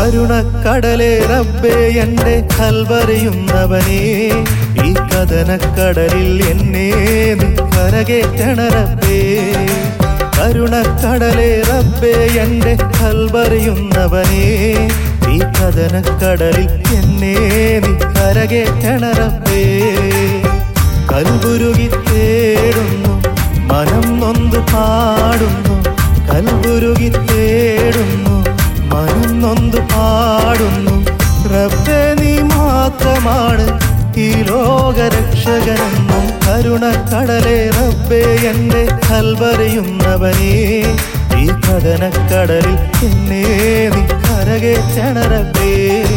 കരുണക്കടലേ റബ്ബേ എന്റെ കൽവറിയുന്നവനേ ഈ കഥനക്കടലിൽ എന്നെ നീ കരകേറ്റണ റബ്ബേ കരുണക്കടലേ റബ്ബേ എന്റെ കൽവറിയുന്നവനേ ഈ കഥനക്കടലിൽ എന്നെ നീ കരകേറ്റണ റബ്ബേ കൽബുരുകി തേടുന്നു മനം നൊന്തു പാടുന്നു കൽബുരുകി തേടുന്നു മനം നൊന്തു പാടുന്നു റബ്ബേ നീ മാത്രമാണ് ഈ ലോകരക്ഷകനെന്നും കരുണക്കടലേ റബ്ബേ എന്റെ കൽവറിയുന്നവനേ ഈ കഥനക്കടലിൽ എന്നെ നീ കരകേറ്റണ റബ്ബേ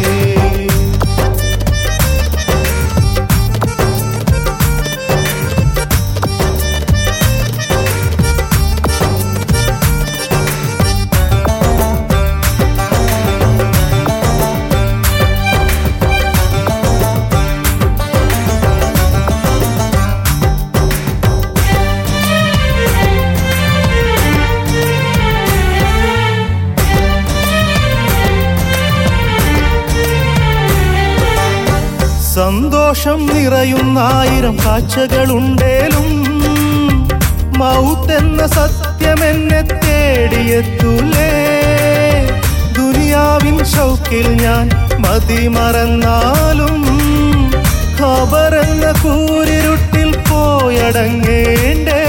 സന്തോഷം നിറയുന്നായിരം കാഴ്ചകളുണ്ടേലും മൗത്തെന്ന സത്യമെന്നെ തേടിയെത്തൂലേ ദുനിയാവിൻ ഷൗക്കിൽ ഞാൻ മതി മറന്നാലും ഖബറെന്ന കൂരിരുട്ടിൽ പോയടങ്ങേണ്ടേ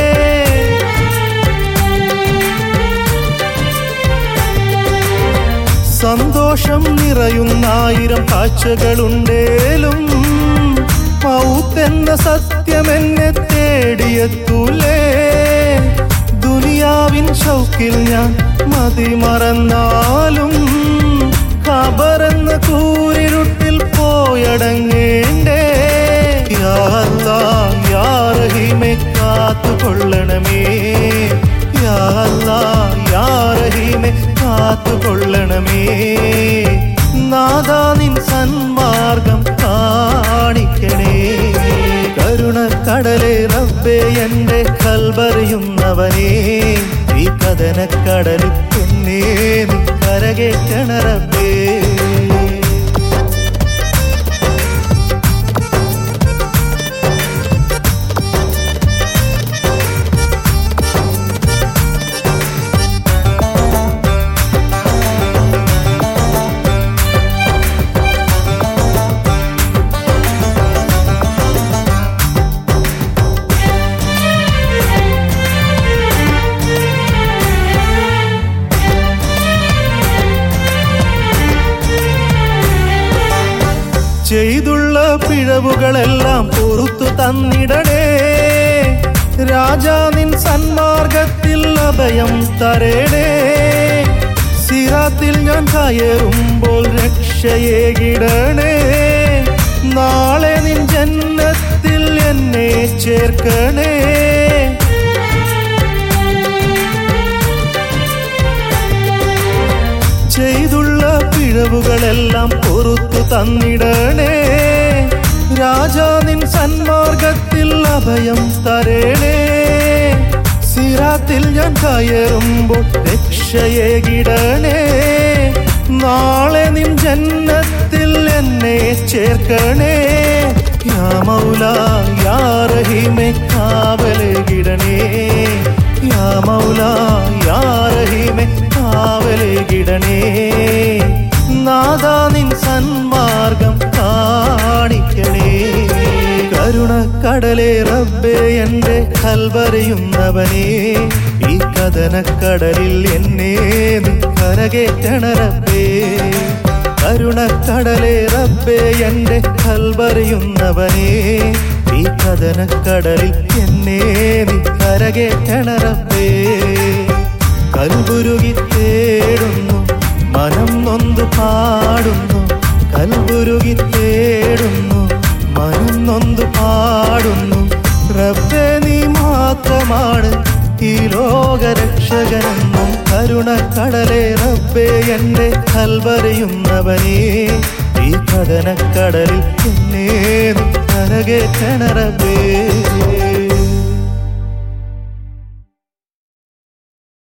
സന്തോഷം നിറയുന്നായിരം കാഴ്ചകളുണ്ടേലും മൗത്തെന്ന സത്യമെന്നെ തേടിയെത്തൂലേ ദുനിയാവിൻ ഷൗക്കിൽ ഞാൻ മതി മറന്നാലും ഖബറെന്ന കൂരിരുട്ടിൽ പോയടങ്ങേണ്ടേ യാ അല്ലാ, യാ റഹീമേ കാത്തുകൊള്ളണമേ യാ അല്ലാ, യാ റഹീമേ കാത്തുകൊള്ളണമേ നാദാ നിൻ സന്മാർഗം കാണിക്കണേ കരുണക്കടലേ റബ്ബേ എന്റെ കൽവറിയുന്നവനേ ഈ കഥനക്കടലിൽ എന്നെ നീ കരകേറ്റണ റബ്ബേ ചെയ്തുള്ള പിഴവുകളെല്ലാം പുറത്തു തന്നിടണേ രാജാ നിൻ സന്മാർഗത്തിൽ അഭയം തരേണേ സിറാത്തിൽ ഞാൻ കയറുമ്പോൾ രക്ഷയേകിടണേ നാളെ നിൻ ജന്നത്തിൽ എന്നെ ചേർക്കണേ ചെയ്തുള്ള പിഴവുകളെല്ലാം പൊറത്തു തന്നിടണേ രാജാ നിൻ സന്മാർഗത്തിൽ അഭയം തരേണേ സിറാത്തിൽ ഞാൻ കയറുമ്പോൾ രക്ഷയേകിടണേ നാളെ നിൻ ജന്നത്തിൽ എന്നെ ചേർക്കണേ യാ മൗല യാ റഹീമേ കാവലേകിടണേ യാ മൗല യാ റഹീമേ കാവലേകിടണേ നാദാ നിൻ സന്മാർഗം കാണിക്കണേ കരുണക്കടലേ റബ്ബേ എന്റെ കൽവറിയുന്നവനേ ഈ കഥനക്കടലിൽ എന്നെ നീ കരകേറ്റണ റബ്ബേ കരുണക്കടലേ റബ്ബേ എന്റെ കൽവറിയുന്നവനേ ഈ കഥനക്കടലിൽ എന്നെ നീ കരകേറ്റണ റബ്ബേ കൽബുരുകി തേടുന്നു മനം നൊന്തു പാടുന്നു കൽബുരുകി തേടുന്നു മനം നൊന്തു പാടുന്നു റബ്ബേ നീ മാത്രമാണ് ഈ ലോകരക്ഷകനെന്നും കരുണക്കടലേ റബ്ബേ എന്റെ കൽവറിയുന്നവനേ ഈ കഥനക്കടലിൽ എന്നെ നീ കരകേറ്റണ റബ്ബേ